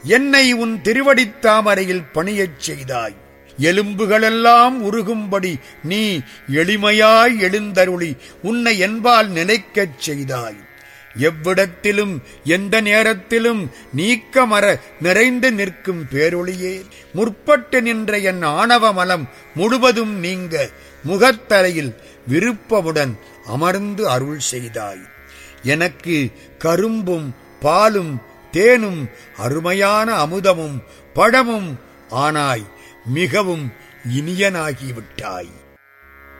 என்னை உன் திருவடித்தாமரையில் பணியச் செய்தாய் எலும்புகளெல்லாம் உருகும்படி நீ எளிமையாய் எழுந்தருளி உன்னை என்பால் நினைக்கச் செய்தாய் எவ்விடத்திலும் எந்த நேரத்திலும் நீக்கமர நிறைந்து நிற்கும் பேரொளியே முற்பட்டு நின்ற என் ஆணவ மலம் முழுவதும் நீங்க முகத்தரையில் விருப்பமுடன் அமர்ந்து அருள் செய்தாய் எனக்கு கரும்பும் பாலும் தேனும் அருமையான அமுதமும் பழமும் ஆனாய் மிகவும் இனியனாகிவிட்டாய்